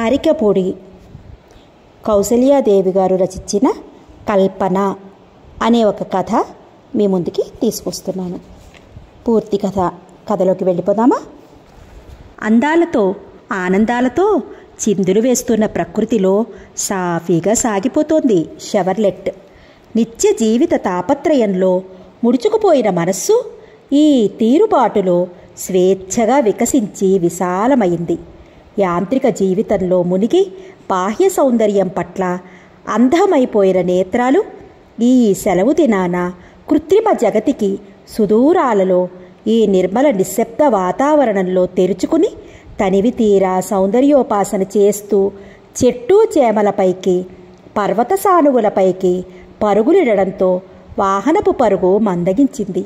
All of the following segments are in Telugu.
అరికపొడి కౌసల్యాదేవి గారు రచించిన కల్పన అనే ఒక కథ మీ ముందుకి తీసుకొస్తున్నాను పూర్తి కథ కథలోకి వెళ్ళిపోదామా అందాలతో ఆనందాలతో చిందులు వేస్తున్న ప్రకృతిలో సాఫీగా సాగిపోతోంది షవర్లెట్ నిత్య జీవిత తాపత్రయంలో ముడుచుకుపోయిన మనస్సు ఈ తీరుబాటులో స్వేచ్ఛగా వికసించి విశాలమైంది యాంత్రిక జీవితంలో మునిగి బాహ్య సౌందర్యం పట్ల అంధమైపోయిన నేత్రాలు ఈ సెలవు దినాన కృత్రిమ జగతికి సుదూరాలలో ఈ నిర్మల నిశ్శబ్ద వాతావరణంలో తెరుచుకుని తనివి తీరా సౌందర్యోపాసన చేస్తూ చెట్టు చేమలపైకి పర్వత సానువులపైకి పరుగులిడడంతో వాహనపు పరుగు మందగించింది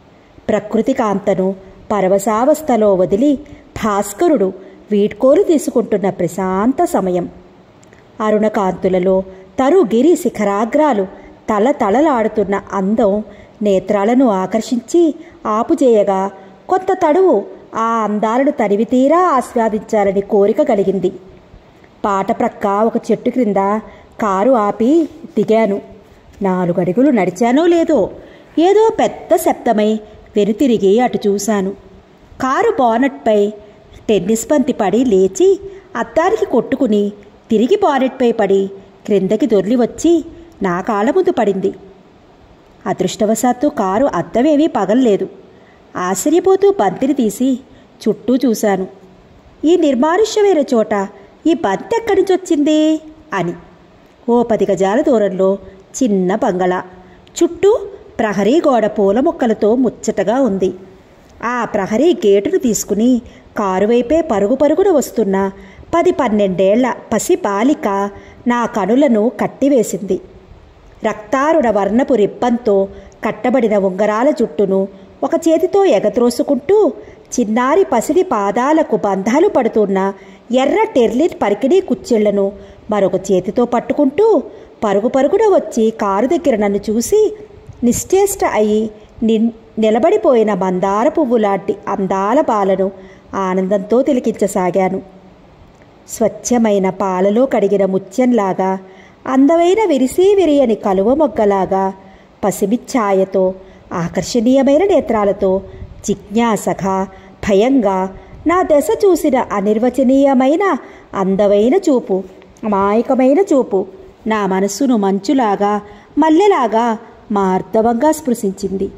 ప్రకృతి కాంతను పరవశావస్థలో వదిలి భాస్కరుడు వీడ్కోలు తీసుకుంటున్న ప్రశాంత సమయం అరుణకాంతులలో తరుగిరి శిఖరాగ్రాలు తల తళలాడుతున్న అందం నేత్రాలను ఆకర్షించి ఆపుచేయగా కొంత తడువు ఆ అందాలను తనివితీరా ఆస్వాదించాలని కోరిక కలిగింది పాట ప్రక్క ఒక చెట్టు క్రింద కారు ఆపి దిగాను నాలుగడుగులు నడిచానో లేదో ఏదో పెద్ద శబ్దమై వెనుతిరిగి అటు చూశాను కారు బానెట్పై టెన్నిస్ బంతి పడి లేచి అద్దానికి కొట్టుకుని తిరిగి బానెట్పై పడి క్రిందకి దొర్లి వచ్చి నా కాళ్ళ ముందు పడింది అదృష్టవశాత్తు కారు అద్దమేమీ పగల్లేదు ఆశ్చర్యపోతూ బంతిని తీసి చుట్టూ చూశాను ఈ నిర్మానుష్యమైన చోట ఈ బంతి ఎక్కడి నుంచి వచ్చింది అని ఓ పది గజాల దూరంలో చిన్న బంగళా చుట్టూ ప్రహరీ గోడ పూల మొక్కలతో ముచ్చటగా ఉంది ఆ ప్రహరీ గేటును తీసుకుని కారు వైపే పరుగు పరుగున వస్తున్న పది పన్నెండేళ్ల పసి బాలిక నా కనులను కట్టివేసింది రక్తారుణ వర్ణపు రిప్పంతో కట్టబడిన ఉంగరాల జుట్టును ఒక చేతితో ఎగత్రోసుకుంటూ చిన్నారి పసిడి పాదాలకు బంధాలు పడుతున్న ఎర్ర టెర్లిన్ పరికిణీ కుచ్చిళ్లను మరొక చేతితో పట్టుకుంటూ పరుగు పరుగున వచ్చి కారు దగ్గర నన్ను చూసి నిశ్చేష్ట అయి నిన్ నిలబడిపోయిన మందార పువ్వు లాంటి అందాల బాలను ఆనందంతో తిలికించసాగాను స్వచ్ఛమైన పాలలో కడిగిన ముత్యంలాగా అందమైన విరిసి విరియని కలువ మొగ్గలాగా పసిమిచ్ఛాయతో ఆకర్షణీయమైన నేత్రాలతో జిజ్ఞాసగా భయంగా నా దశ చూసిన అనిర్వచనీయమైన అందమైన చూపు అమాయకమైన చూపు నా మనస్సును మంచులాగా మల్లెలాగా మార్దవంగా స్పృశించింది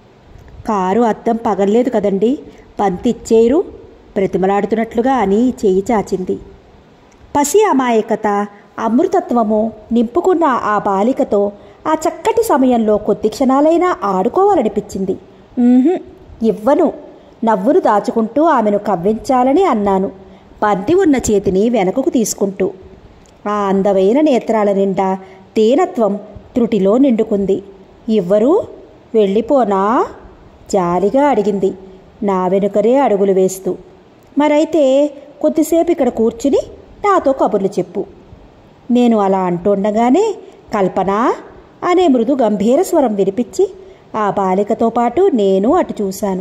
కారు అద్దం పగల్లేదు కదండి పంతిచ్చేరు ప్రతిమలాడుతున్నట్లుగా అని చేయి చాచింది పసి అమాయకత అమృతత్వము నింపుకున్న ఆ బాలికతో ఆ చక్కటి సమయంలో కొద్ది క్షణాలైనా ఆడుకోవాలనిపించింది "ఉహుం, ఇవ్వను నవ్వును దాచుకుంటూ ఆమెను కవ్వించాలని అన్నాను బంతి ఉన్న చేతిని వెనకకు తీసుకుంటూ ఆ అందమైన నేత్రాల నిండా తేనత్వం త్రుటిలో నిండుకుంది ఇవ్వరు వెళ్ళిపోనా జాలిగా అడిగింది నా వెనుకరే అడుగులు వేస్తూ మరైతే కొద్దిసేపు ఇక్కడ కూర్చుని నాతో కబుర్లు చెప్పు నేను అలా అంటుండగానే కల్పన అనే మృదు గంభీర స్వరం వినిపించి ఆ బాలికతో పాటు నేను అటు చూశాను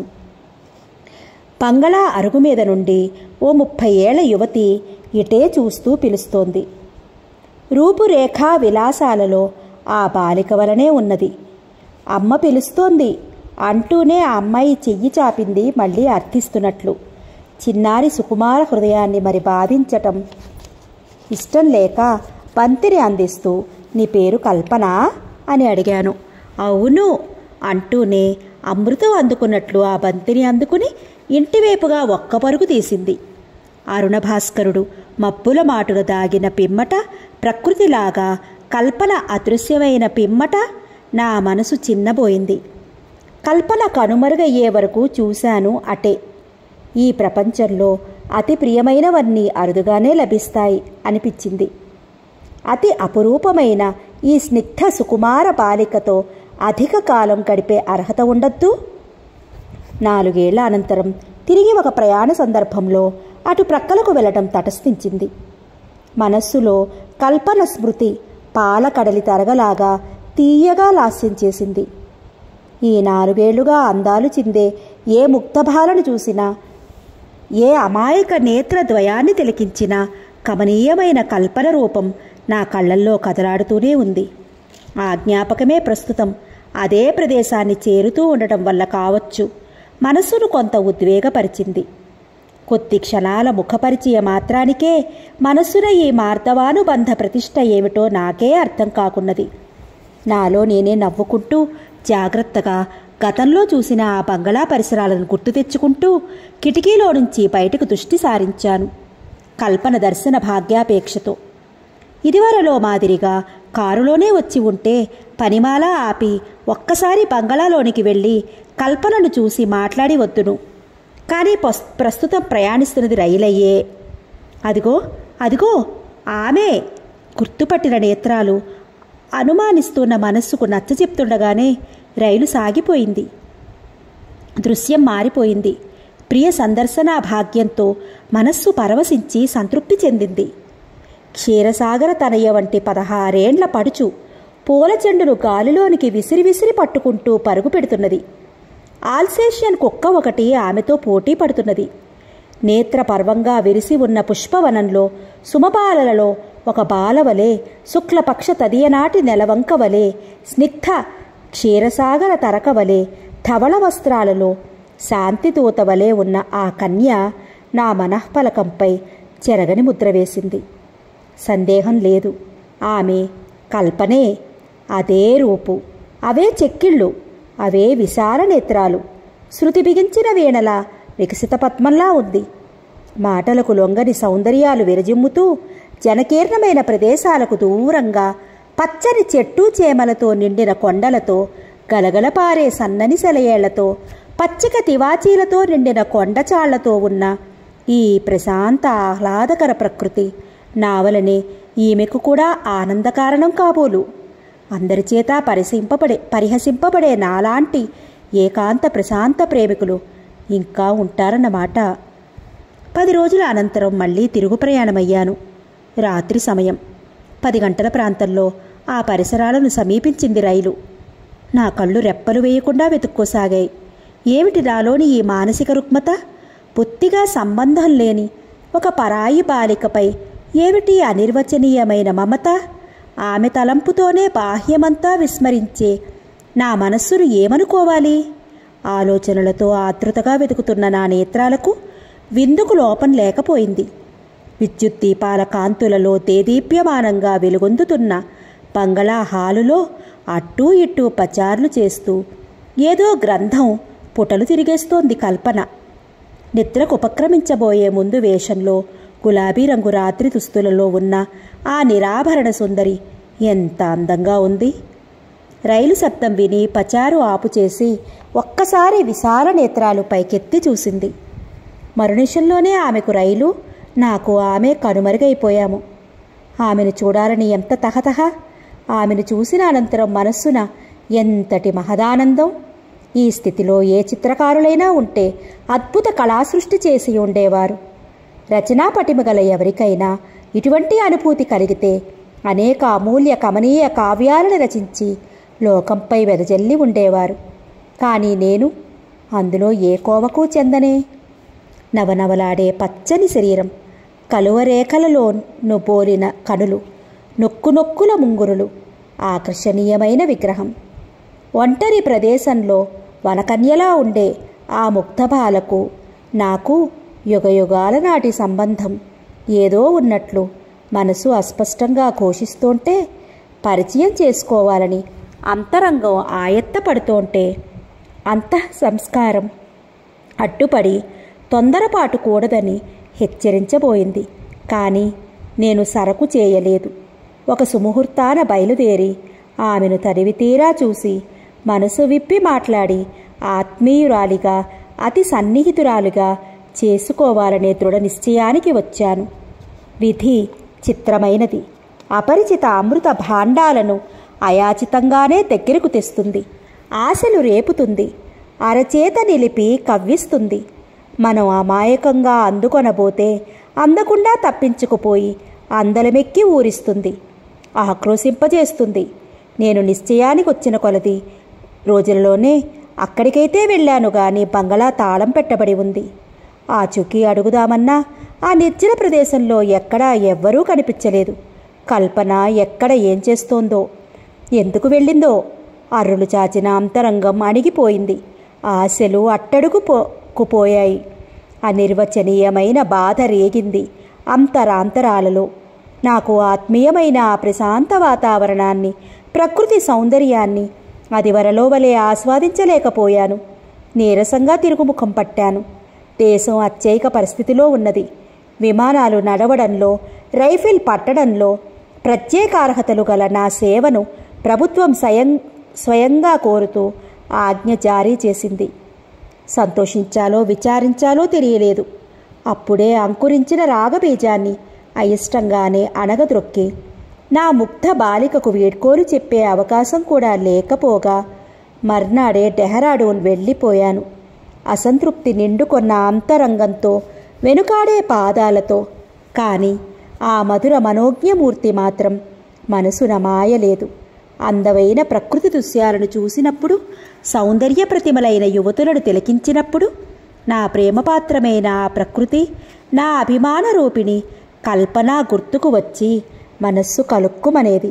బంగళా అరుగు మీద నుండి ఓ ముప్పై ఏళ్ల యువతి ఇటే చూస్తూ పిలుస్తోంది రూపురేఖా విలాసాలలో ఆ బాలిక వలనే ఉన్నది అమ్మ పిలుస్తోంది అంటూనే ఆ అమ్మాయి చెయ్యి చాపింది మళ్ళీ అర్థిస్తున్నట్లు చిన్నారి సుకుమార హృదయాన్ని మరి బాధించటం ఇష్టం లేక బంతిని అందిస్తూ నీ పేరు కల్పన అని అడిగాను అవును అంటూనే అమృతం అందుకున్నట్లు ఆ బంతిని అందుకుని ఇంటివైపుగా ఒక్క పరుగు తీసింది అరుణభాస్కరుడు మబ్బుల మాటున దాగిన పిమ్మట ప్రకృతిలాగా కల్పన అదృశ్యమైన పిమ్మట నా మనసు చిన్నబోయింది కల్పన కనుమరుగయ్యే వరకు చూశాను అటే ఈ ప్రపంచంలో అతి ప్రియమైనవన్నీ అరుదుగానే లభిస్తాయి అనిపించింది అతి అపురూపమైన ఈ స్నిగ్ధ సుకుమార బాలికతో అధిక కాలం గడిపే అర్హత ఉండొద్దు నాలుగేళ్ల అనంతరం తిరిగి ఒక ప్రయాణ సందర్భంలో అటు ప్రక్కలకు వెళ్ళటం తటస్థించింది మనస్సులో కల్పన స్మృతి పాల కడలి తరగలాగా తీయగా లాస్యం చేసింది ఈ నాలుగేళ్లుగా అందాలు చిందే ఏ ముక్తభాలను చూసినా ఏ అమాయక నేత్ర ద్వయాన్ని తిలకించినా కమనీయమైన కల్పన రూపం నా కళ్ళల్లో కదలాడుతూనే ఉంది ఆ జ్ఞాపకమే ప్రస్తుతం అదే ప్రదేశాన్ని చేరుతూ ఉండటం వల్ల కావచ్చు మనస్సును కొంత ఉద్వేగపరిచింది కొద్ది క్షణాల ముఖపరిచయ మాత్రానికే మనస్సున ఈ మార్దవానుబంధ ప్రతిష్ట ఏమిటో నాకే అర్థం కాకున్నది నాలో నేనే నవ్వుకుంటూ జాగ్రత్తగా గతంలో చూసిన ఆ బంగళా పరిసరాలను గుర్తు తెచ్చుకుంటూ కిటికీలో నుంచి బయటకు దృష్టి సారించాను కల్పన దర్శన భాగ్యాపేక్షతో ఇదివరలో మాదిరిగా కారులోనే వచ్చి ఉంటే పనిమాల ఆపి ఒక్కసారి బంగళాలోనికి వెళ్ళి కల్పనను చూసి మాట్లాడి వద్దును కానీ పస్- ప్రస్తుతం ప్రయాణిస్తున్నది రైలయ్యే అదిగో అదిగో ఆమె గుర్తుపట్టిన నేత్రాలు అనుమానిస్తున్న మనస్సుకు నచ్చ చెప్తుండగానే రైలు సాగిపోయింది దృశ్యం మారిపోయింది ప్రియ సందర్శనా భాగ్యంతో మనస్సు పరవశించి సంతృప్తి చెందింది క్షీరసాగర తనయ వంటి పదహారేండ్ల పడుచు పూల చెండును గాలిలోనికి విసిరి విసిరి పట్టుకుంటూ పరుగు పెడుతున్నది ఆల్సేషియన్ కుక్క ఒకటి ఆమెతో పోటీ పడుతున్నది నేత్ర పర్వంగా విరిసి ఉన్న పుష్పవనంలో సుమబాలలలో ఒక బాలవలే శుక్లపక్ష తదియనాటి నెలవంక వలె స్నిగ్ధ క్షీరసాగర తరకవలే ధవళ వస్త్రాలలో శాంతిదూత వలె ఉన్న ఆ కన్య నా మనఃఫలకంపై చెరగని ముద్ర వేసింది సందేహం లేదు ఆమె కల్పనే అదే రూపు అవే చెక్కిళ్ళు అవే విశాల నేత్రాలు శృతి బిగించిన వీణల వికసిత పద్మంలా ఉంది మాటలకు లొంగని సౌందర్యాలు విరజిమ్ముతూ జనకీర్ణమైన ప్రదేశాలకు దూరంగా పచ్చని చెట్టు చేమలతో నిండిన కొండలతో గలగలపారే సన్నని సెలయేళ్లతో పచ్చిక తివాచీలతో నిండిన కొండచాళ్లతో ఉన్న ఈ ప్రశాంత ఆహ్లాదకర ప్రకృతి నావలనే ఈమెకు కూడా ఆనందకారణం కాబోలు అందరిచేత పరిసింపబడే పరిహసింపబడే నాలాంటి ఏకాంత ప్రశాంత ప్రేమికులు ఇంకా ఉంటారన్నమాట పది రోజుల అనంతరం మళ్ళీ తిరుగు ప్రయాణమయ్యాను రాత్రి సమయం పది గంటల ప్రాంతంలో ఆ పరిసరాలను సమీపించింది రైలు నా కళ్ళు రెప్పలు వేయకుండా వెతుక్కోసాగాయి ఏమిటి నాలోని ఈ మానసిక రుగ్మత బొత్తిగా సంబంధం లేని ఒక పరాయి బాలికపై ఏమిటి అనిర్వచనీయమైన మమత ఆమె తలంపుతోనే బాహ్యమంతా విస్మరించే నా మనస్సును ఏమనుకోవాలి ఆలోచనలతో ఆతృతగా వెతుకుతున్న నా నేత్రాలకు విందుకు లోపం లేకపోయింది విద్యుత్ దీపాల కాంతులలో దేదీప్యమానంగా వెలుగొందుతున్న బంగళా హాలులో అట్టూ ఇట్టూ పచార్లు చేస్తూ ఏదో గ్రంథం పుటలు తిరిగేస్తోంది కల్పన నిద్రకు ఉపక్రమించబోయే ముందు వేషంలో గులాబీ రంగు రాత్రి దుస్తులలో ఉన్న ఆ నిరాభరణ సుందరి ఎంత అందంగా ఉంది రైలు శబ్దం విని పచారు ఆపు చేసి ఒక్కసారి విశాల నేత్రాలు పైకెత్తి చూసింది మరునిషంలోనే ఆమెకు రైలు నాకు ఆమె కనుమరుగైపోయాము ఆమెను చూడాలని ఎంత తహతహ ఆమెను చూసిన అనంతరం మనస్సున ఎంతటి మహదానందం ఈ స్థితిలో ఏ చిత్రకారులైనా ఉంటే అద్భుత కళాసృష్టి చేసి ఉండేవారు రచనా పటిమ గల ఎవరికైనా ఇటువంటి అనుభూతి కలిగితే అనేక అమూల్య కమనీయ కావ్యాలను రచించి లోకంపై వెదజల్లి ఉండేవారు కానీ నేను అందులో ఏ కోవకు చెందనే నవనవలాడే పచ్చని శరీరం కలువరేఖలలో నుబోలిన కనులు నొక్కు నొక్కుల ముంగురులు ఆకర్షణీయమైన విగ్రహం ఒంటరి ప్రదేశంలో వనకన్యలా ఉండే ఆ ముగ్ధబాలకు నాకు యుగయుగాల నాటి సంబంధం ఏదో ఉన్నట్లు మనసు అస్పష్టంగా ఘోషిస్తోంటే పరిచయం చేసుకోవాలని అంతరంగం ఆయత్తపడుతోంటే అంతః సంస్కారం అడ్డుపడి తొందరపాటు కూడదని హెచ్చరించబోయింది కానీ నేను సరకు చేయలేదు ఒక సుముహూర్తాన బయలుదేరి ఆమెను తరివి తీరా చూసి మనసు విప్పి మాట్లాడి ఆత్మీయురాలిగా అతి సన్నిహితురాలిగా చేసుకోవాలనే దృఢ నిశ్చయానికి వచ్చాను విధి చిత్రమైనది అపరిచిత అమృత భాండాలను అయాచితంగానే దగ్గరకు తెస్తుంది ఆశలు రేపుతుంది అరచేత నిలిపి కవ్విస్తుంది మనం అమాయకంగా అందుకొనబోతే అందకుండా తప్పించుకుపోయి అందలమెక్కి ఊరిస్తుంది ఆక్రోశింపజేస్తుంది నేను నిశ్చయానికి వచ్చిన కొలది రోజుల్లోనే అక్కడికైతే వెళ్ళాను గాని బంగళా తాళం పెట్టబడి ఉంది ఆ చుకి అడుగుదామన్నా ఆ నిర్జన ప్రదేశంలో ఎక్కడా ఎవ్వరూ కనిపించలేదు కల్పన ఎక్కడ ఏం చేస్తోందో ఎందుకు వెళ్ళిందో అర్రులు చాచిన అంతరంగం అణిగిపోయింది ఆశలు అట్టడుగు పోయాయి అనిర్వచనీయమైన బాధ రేగింది అంతరాంతరాలలో నాకు ఆత్మీయమైన ఆ ప్రశాంత వాతావరణాన్ని ప్రకృతి సౌందర్యాన్ని అది వరలో వలె ఆస్వాదించలేకపోయాను నీరసంగా తిరుగుముఖం పట్టాను దేశం అత్యయిక పరిస్థితిలో ఉన్నది విమానాలు నడవడంలో రైఫిల్ పట్టడంలో ప్రత్యేక అర్హతలు గల నా సేవను ప్రభుత్వం స్వయం స్వయంగా కోరుతూ ఆజ్ఞ జారీ చేసింది సంతోషించాలో విచారించాలో తెలియలేదు అప్పుడే అంకురించిన రాగబీజాన్ని అయిష్టంగానే అణగద్రొక్కి నా ముగ్ధ బాలికకు వీడ్కోలు చెప్పే అవకాశం కూడా లేకపోగా మర్నాడే డెహ్రాడూన్ వెళ్ళిపోయాను అసంతృప్తి నిండుకొన్న అంతరంగంతో వెనుకాడే పాదాలతో కాని ఆ మధుర మనోజ్ఞమూర్తి మాత్రం మనసున మాయలేదు అందమైన ప్రకృతి దృశ్యాలను చూసినప్పుడు సౌందర్య ప్రతిమలైన యువతులను తిలకించినప్పుడు నా ప్రేమపాత్రమైన ఆ ప్రకృతి నా అభిమాన రూపిణి కల్పన గుర్తుకు వచ్చి మనస్సు కలుక్కుమనేది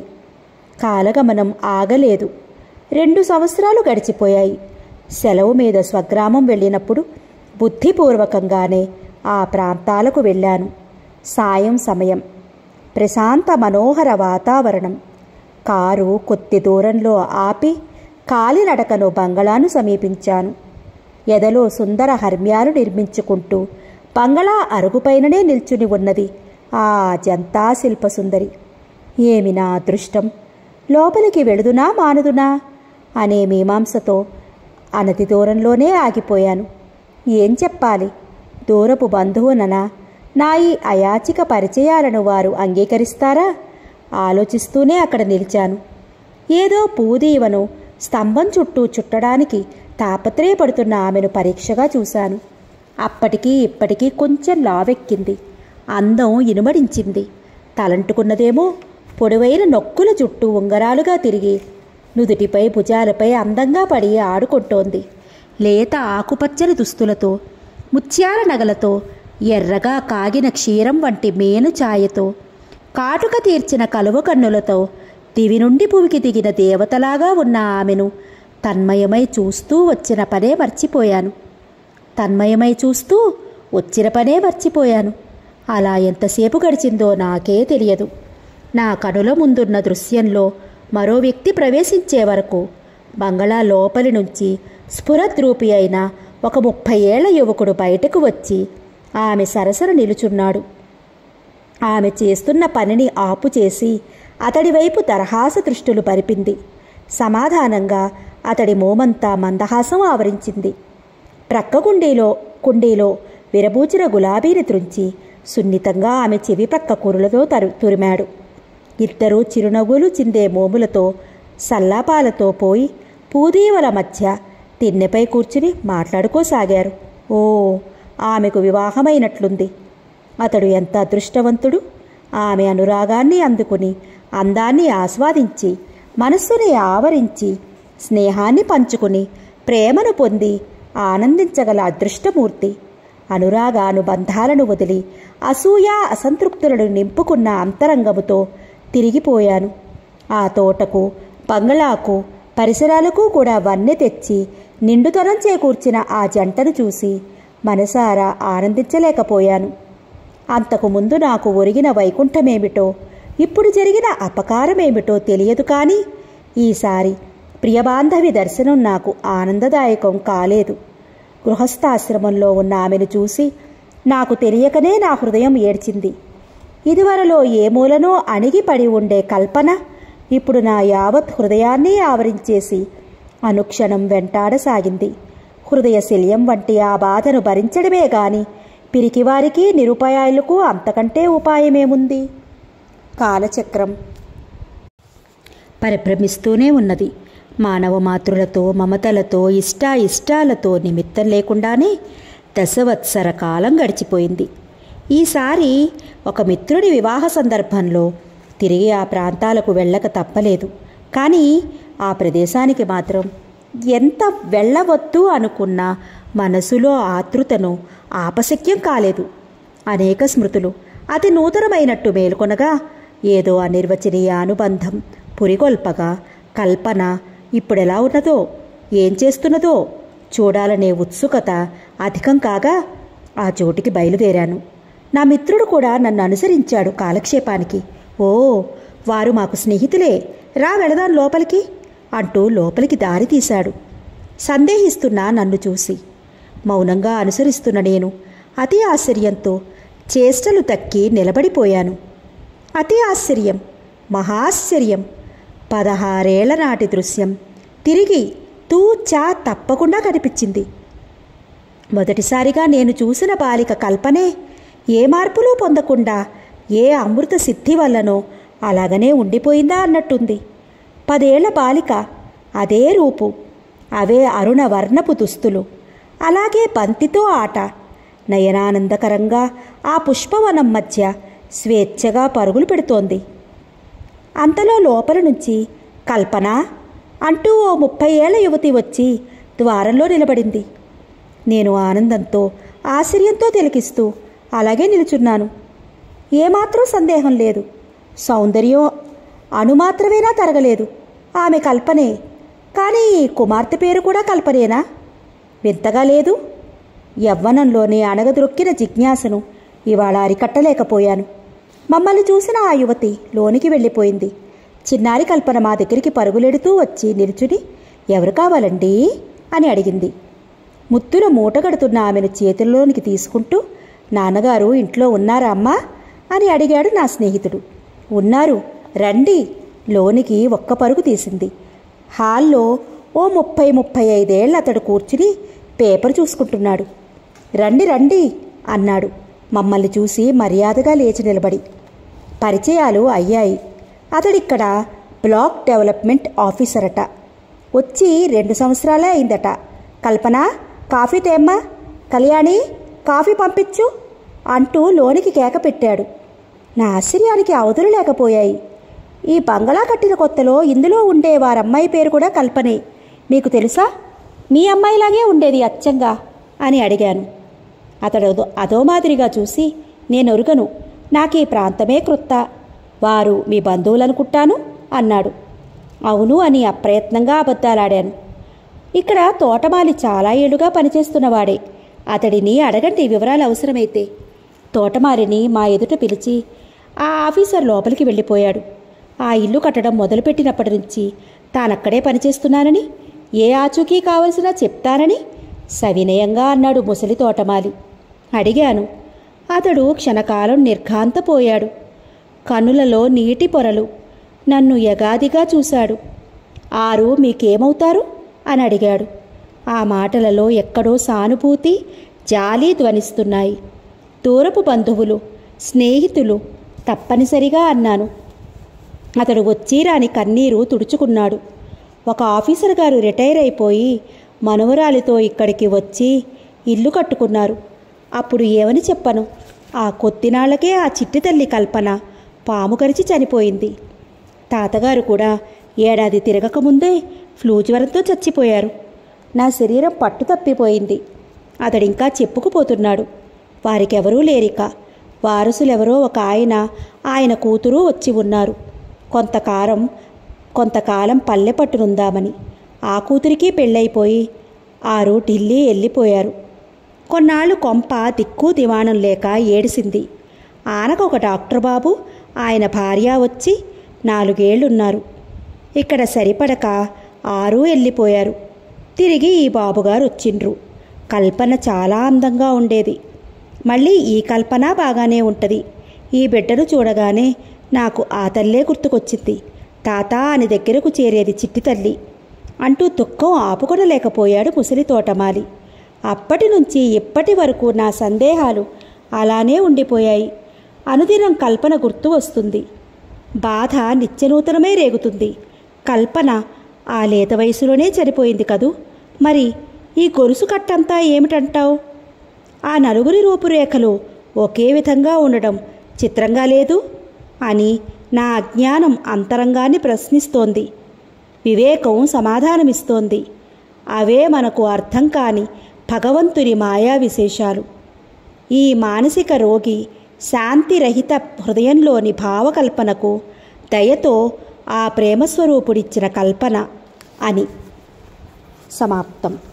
కాలగమనం ఆగలేదు రెండు సంవత్సరాలు గడిచిపోయాయి సెలవు మీద స్వగ్రామం వెళ్ళినప్పుడు బుద్ధిపూర్వకంగానే ఆ ప్రాంతాలకు వెళ్ళాను సాయం సమయం ప్రశాంత మనోహర వాతావరణం కారు కొద్ది దూరంలో ఆపి కాలినడకను బంగళాను సమీపించాను ఎదలో సుందర హర్మ్యాలు నిర్మించుకుంటూ బంగళా అరుగుపైననే నిల్చుని ఉన్నది ఆ జంతా శిల్పసుందరి ఏమి నా అదృష్టం లోపలికి వెళుదునా మానుదునా అనే మీమాంసతో అనతి దూరంలోనే ఆగిపోయాను ఏం చెప్పాలి దూరపు బంధువుననా నా ఈ అయాచిక పరిచయాలను వారు అంగీకరిస్తారా ఆలోచిస్తూనే అక్కడ నిలిచాను ఏదో పూదీవను స్తంభం చుట్టూ చుట్టడానికి తాపత్రయపడుతున్న ఆమెను పరీక్షగా చూశాను అప్పటికీ ఇప్పటికీ కొంచెం లావెక్కింది అందం ఇనుమడించింది తలంటుకున్నదేమో పొడవైన నొక్కుల చుట్టూ ఉంగరాలుగా తిరిగి నుదుటిపై భుజాలపై అందంగా పడి ఆడుకుంటోంది లేత ఆకుపచ్చని దుస్తులతో ముత్యాల నగలతో ఎర్రగా కాగిన క్షీరం వంటి మేను ఛాయతో కాటుక తీర్చిన కలువ కన్నులతో దివి నుండి పువికి దిగిన దేవతలాగా ఉన్న ఆమెను తన్మయమై చూస్తూ వచ్చిన పనే మర్చిపోయాను తన్మయమై చూస్తూ వచ్చిన పనే మర్చిపోయాను అలా ఎంతసేపు గడిచిందో నాకే తెలియదు నా కనుల ముందున్న దృశ్యంలో మరో వ్యక్తి ప్రవేశించే వరకు బంగళా లోపలి నుంచి స్ఫురద్రూపి అయిన ఒక ముప్పై ఏళ్ల యువకుడు బయటకు వచ్చి ఆమె సరసన నిలుచున్నాడు ఆమె చేస్తున్న పనిని ఆపు చేసి అతడి వైపు దరహాస దృష్టులు పరిపింది సమాధానంగా అతడి మోమంతా మందహాసం ఆవరించింది ప్రక్క గుండీలో కుండీలో విరబూచిన గులాబీని త్రుంచి సున్నితంగా ఆమె చెవి ప్రక్క కురులతో తరు తురిమాడు ఇద్దరూ చిరునవ్వులు చిందే మోములతో సల్లాపాలతో పోయి పూదీవల మధ్య తిన్నెపై కూర్చుని మాట్లాడుకోసాగారు ఓ ఆమెకు వివాహమైనట్లుంది అతడు ఎంత అదృష్టవంతుడు ఆమె అనురాగాన్ని అందుకుని అందాన్ని ఆస్వాదించి మనస్సుని ఆవరించి స్నేహాన్ని పంచుకుని ప్రేమను పొంది ఆనందించగల అదృష్టమూర్తి అనురాగానుబంధాలను వదిలి అసూయ అసంతృప్తులను నింపుకున్న అంతరంగముతో తిరిగిపోయాను ఆ తోటకు బంగళాకు పరిసరాలకు కూడా వన్నె తెచ్చి నిండుతనం చేకూర్చిన ఆ జంటను చూసి మనసారా ఆనందించలేకపోయాను అంతకు ముందు నాకు ఒరిగిన వైకుంఠమేమిటో ఇప్పుడు జరిగిన అపకారమేమిటో తెలియదు కానీ ఈసారి ప్రియబాంధవి దర్శనం నాకు ఆనందదాయకం కాలేదు గృహస్థాశ్రమంలో ఉన్న ఆమెను చూసి నాకు తెలియకనే నా హృదయం ఏడ్చింది ఇదివరలో ఏ మూలనో అణిగిపడి ఉండే కల్పన ఇప్పుడు నా యావత్ హృదయాన్ని ఆవరించేసి అనుక్షణం వెంటాడసాగింది హృదయ శల్యం వంటి ఆ బాధను భరించడమే గాని పిరికివారికి నిరుపాయాలకు అంతకంటే ఉపాయమేముంది కాలచక్రం పరిభ్రమిస్తూనే ఉన్నది మానవ మాతృలతో మమతలతో ఇష్టా ఇష్టాలతో నిమిత్తం లేకుండానే దశవత్సర కాలం గడిచిపోయింది ఈసారి ఒక మిత్రుడి వివాహ సందర్భంలో తిరిగి ఆ ప్రాంతాలకు వెళ్ళక తప్పలేదు కానీ ఆ ప్రదేశానికి మాత్రం ఎంత వెళ్ళవద్దు అనుకున్నా మనసులో ఆతృతను ఆపశక్యం కాలేదు అనేక స్మృతులు అతి నూతనమైనట్టు మేల్కొనగా ఏదో అనిర్వచనీయ అనుబంధం పురిగొల్పగా కల్పన ఇప్పుడెలా ఉన్నదో ఏం చేస్తున్నదో చూడాలనే ఉత్సుకత అధికం కాగా ఆ చోటికి బయలుదేరాను నా మిత్రుడు కూడా నన్ను అనుసరించాడు కాలక్షేపానికి ఓ వారు మాకు స్నేహితులే రా వెళదాం లోపలికి అంటూ లోపలికి దారి తీశాడు సందేహిస్తున్నా నన్ను చూసి మౌనంగా అనుసరిస్తున్న నేను అతి ఆశ్చర్యంతో చేష్టలు తక్కి నిలబడిపోయాను అతి ఆశ్చర్యం మహాశ్చర్యం పదహారేళ్ల నాటి దృశ్యం తిరిగి తూచా తప్పకుండా కనిపించింది మొదటిసారిగా నేను చూసిన బాలిక కల్పనే ఏ మార్పులు పొందకుండా ఏ అమృత సిద్ధి వల్లనో అలాగనే ఉండిపోయిందా అన్నట్టుంది పదేళ్ల బాలిక అదే రూపు అవే అరుణ వర్ణపు దుస్తులు అలాగే బంతితో ఆట నయనానందకరంగా ఆ పుష్పవనం మధ్య స్వేచ్ఛగా పరుగులు పెడుతోంది అంతలో లోపల నుంచి కల్పన అంటూ ఓ ముప్పై ఏళ్ల యువతి వచ్చి ద్వారంలో నిలబడింది నేను ఆనందంతో ఆశ్చర్యంతో తిలకిస్తూ అలాగే నిలుచున్నాను ఏమాత్రం సందేహం లేదు సౌందర్యం అణుమాత్రమేనా తరగలేదు ఆమె కల్పనే కానీ కుమార్తె పేరు కూడా కల్పనేనా వింతగా లేదు యవ్వనంలోనే అణగదొక్కిన జిజ్ఞాసను ఇవాళ అరికట్టలేకపోయాను మమ్మల్ని చూసిన ఆ యువతి లోనికి వెళ్ళిపోయింది చిన్నారి కల్పన మా దగ్గరికి పరుగులెడుతూ వచ్చి నిలుచుని ఎవరు కావాలండి అని అడిగింది ముత్తుల మూటగడుతున్న ఆమెను చేతుల్లోనికి తీసుకుంటూ నాన్నగారు ఇంట్లో ఉన్నారా అమ్మా అని అడిగాడు నా స్నేహితుడు ఉన్నారు రండి లోనికి ఒక్క పరుగు తీసింది హాల్లో ఓ ముప్పై ముప్పై ఐదేళ్ళు అతడు కూర్చుని పేపర్ చూసుకుంటున్నాడు రండి రండి అన్నాడు మమ్మల్ని చూసి మర్యాదగా లేచి నిలబడి పరిచయాలు అయ్యాయి అతడిక్కడ బ్లాక్ డెవలప్మెంట్ ఆఫీసర్ అట వచ్చి రెండు సంవత్సరాలే అయిందట కల్పన కాఫీ తేమ్మా కళ్యాణి కాఫీ పంపించు అంటూ లోనికి కేక పెట్టాడు నా ఆశ్చర్యానికి అవధులు లేకపోయాయి ఈ బంగళా కట్టిన కొత్తలో ఇందులో ఉండే వారమ్మాయి పేరు కూడా కల్పనే మీకు తెలుసా మీ అమ్మాయిలాగే ఉండేది అచ్చంగా అని అడిగాను అతడు అదో- అదో మాదిరిగా చూసి నేను ఒరుగను నాకు ఈ ప్రాంతమే క్రొత్త వారు మీ బంధువులనుకుంటాను అన్నాడు అవును అని అప్రయత్నంగా అబద్ధాలాడాను ఇక్కడ తోటమాలి చాలా ఏళ్లుగా పనిచేస్తున్నవాడే అతడిని అడగండి వివరాలు అవసరమైతే తోటమాలిని మా ఎదుట పిలిచి ఆ ఆఫీసర్ లోపలికి వెళ్ళిపోయాడు ఆ ఇల్లు కట్టడం మొదలుపెట్టినప్పటి నుంచి తానక్కడే పనిచేస్తున్నానని ఏ ఆచూకీ కావలసినా చెప్తానని సవినయంగా అన్నాడు ముసలి తోటమాలి అడిగాను అతడు క్షణకాలం నిర్ఘాంతపోయాడు కనులలో నీటి పొరలు నన్ను యగాదిగా చూశాడు ఆరు మీకేమవుతారు అని అడిగాడు ఆ మాటలలో ఎక్కడో సానుభూతి జాలి ధ్వనిస్తున్నాయి దూరపు బంధువులు స్నేహితులు తప్పనిసరిగా అన్నాను అతడు వచ్చి రాని కన్నీరు తుడుచుకున్నాడు ఒక ఆఫీసర్ గారు రిటైర్ అయిపోయి మనవరాలితో ఇక్కడికి వచ్చి ఇల్లు కట్టుకున్నారు అప్పుడు ఏమని చెప్పను ఆ కొద్దినాళ్లకే ఆ చిట్టి తల్లి కల్పన పాము కరిచి చనిపోయింది తాతగారు కూడా ఏడాది తిరగకముందే ఫ్లూ జ్వరంతో చచ్చిపోయారు నా శరీరం పట్టు తప్పిపోయింది అతడింకా చెప్పుకుపోతున్నాడు వారికెవరూ లేరిక వారసులెవరో ఒక ఆయన ఆయన కూతురు వచ్చి ఉన్నారు కొంతకాలం కొంతకాలం పల్లె పట్టునుందామని ఆ కూతురికి పెళ్ళైపోయి ఆరు ఢిల్లీ వెళ్ళిపోయారు కొన్నాళ్ళు కొంప దిక్కు దివాణం లేక ఏడిసింది ఆనకు ఒక డాక్టర్ బాబు ఆయన భార్య వచ్చి నాలుగేళ్లున్నారు ఇక్కడ సరిపడక ఆరు వెళ్ళిపోయారు తిరిగి ఈ బాబుగారు వచ్చిండ్రు కల్పన చాలా అందంగా ఉండేది మళ్ళీ ఈ కల్పన బాగానే ఉంటుంది ఈ బిడ్డను చూడగానే నాకు ఆ తల్లే గుర్తుకొచ్చింది తాత అని దగ్గరకు చేరేది చిట్టి తల్లి అంటూ దుఃఖం ఆపుకొనలేకపోయాడు ముసలి తోటమాలి అప్పటి నుంచి ఇప్పటి వరకు నా సందేహాలు అలానే ఉండిపోయాయి అనుదినం కల్పన గుర్తు వస్తుంది బాధ నిత్యనూతనమే రేగుతుంది కల్పన ఆ లేత వయసులోనే చనిపోయింది కదూ మరి ఈ గొలుసు కట్టంతా ఏమిటంటావు ఆ నలుగురి రూపురేఖలు ఒకే విధంగా ఉండడం చిత్రంగా లేదు అని నా అజ్ఞానం అంతరంగాన్ని ప్రశ్నిస్తోంది వివేకం సమాధానమిస్తోంది అవే మనకు అర్థం కాని భగవంతుని మాయా విశేషాలు ఈ మానసిక రోగి శాంతిరహిత హృదయంలోని భావకల్పనకు దయతో ఆ ప్రేమస్వరూపుడిచ్చిన కల్పన అని సమాప్తం